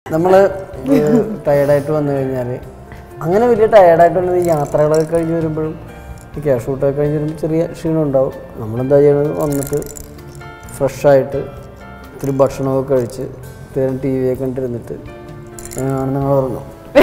നമ്മൾ ടയർഡായിട്ട് വന്നു കഴിഞ്ഞാൽ അങ്ങനെ വലിയ ടയർഡായിട്ടുള്ള ഈ യാത്രകളൊക്കെ കഴിഞ്ഞ് വരുമ്പോഴും ഈ ക്യാഷ് ഷൂട്ടൊക്കെ കഴിഞ്ഞ് വരുമ്പോൾ ചെറിയ ക്ഷീണം ഉണ്ടാവും നമ്മളെന്താ ചെയ്യണത് വന്നിട്ട് ഫ്രഷായിട്ട് ഇത്തിരി ഭക്ഷണമൊക്കെ കഴിച്ച് ഇത്തിരി ടി വി ഒക്കെ കണ്ടിരുന്നിട്ട് അങ്ങനെയാണ് നിങ്ങൾ ഉറങ്ങും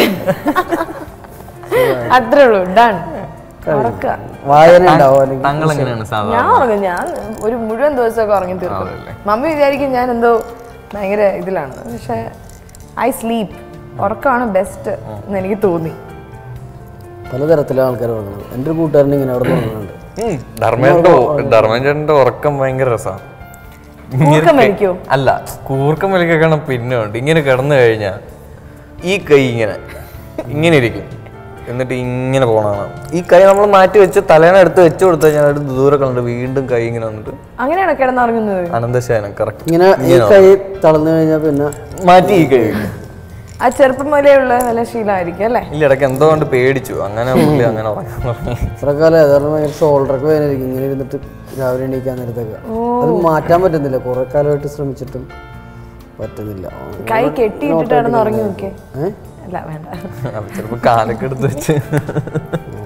അത്രേ ഉള്ളൂ ഡൺ ഉറക്ക വായന ഉണ്ടാവും അല്ലെങ്കിൽ താങ്കൾ എങ്ങനെയാണ് സാധാരണ ഞാൻ ഉറങ്ങും ഞാൻ ഒരു മുഴുവൻ ദിവസമൊക്കെ ഉറങ്ങി തീർക്കും മമ്മി വിചാരിക്കും ഞാൻ എന്തോ ഭയങ്കര ഇതിലാണ് പക്ഷെ ഐ സ്ലീപ്പ് ഉറക്കമാണ് ബെസ്റ്റ് എന്ന് എനിക്ക് തോന്നി പലതരത്തിലെ ആൾക്കാർ ഉറങ്ങുന്നത് എൻ്റെ ഒരു കൂട്ടുകാരൻ ഇങ്ങനെ അവിടെ ഉറങ്ങുന്നുണ്ട് ധർമ്മേന്റെ ധർമ്മേന്റെ ഉറക്കം ഭയങ്കര രസമാണ് കൂർക്കം വലിക്കോ അല്ല കൂർക്കം വലിക്കണം പിന്നെ ഉണ്ട് ഇങ്ങനെ കിടന്നു കഴിഞ്ഞാൽ ഈ കൈ ഇങ്ങനെ ഇങ്ങനെ ഇരിക്കും എന്നിട്ട് ഇങ്ങനെ പോണതാണ് ഈ കൈ നമ്മൾ മാറ്റി വെച്ച് തലേണ എടുത്ത് വെച്ച് കൊടുത്തു കഴിഞ്ഞാൽ അത് ദൂരെ കണ്ടിട്ട് വീണ്ടും കൈ ഇങ്ങനെ വന്നിട്ട് അങ്ങനെയാണോ കിടന്നുറങ്ങുന്നത് അനന്തശയനം കറക്റ്റ് ഇങ്ങനെ ഈ കൈ തളർന്നു കഴിഞ്ഞാൽ പിന്നെ മാറ്റി ഈ കൈ വെക്കും. ആ ചെറുപ്പം മുതലേ ഉള്ള നല്ല ശീലമായിരിക്കും അല്ലേ ഇല്ല ഇടയ്ക്ക് എന്തോ കൊണ്ട് പേടിച്ചു അങ്ങനെ പുള്ളി അങ്ങനെ ഉറങ്ങാൻ തുടങ്ങി ഇത്ര കാലം ഏതാണ്ട് ഭയങ്കര ഷോൾഡറൊക്കെ വേദനയായിരിക്കും ഇങ്ങനെ ഇരുന്നിട്ട് രാവിലെ എണീക്കാൻ നേരത്തൊക്കെ അത് മാറ്റാൻ പറ്റുന്നില്ല കുറെ കാലമായിട്ട് ശ്രമിച്ചിട്ടും പറ്റുന്നില്ല കൈ കെട്ടിയിട്ടിട്ട് കിടന്ന് ഉറങ്ങി നോക്കിയേ ഏഹ് അല്ല വേണ്ട അപ്പൊ ചിലപ്പോ കാലൊക്കെ എടുത്ത് വെച്ച് ആ,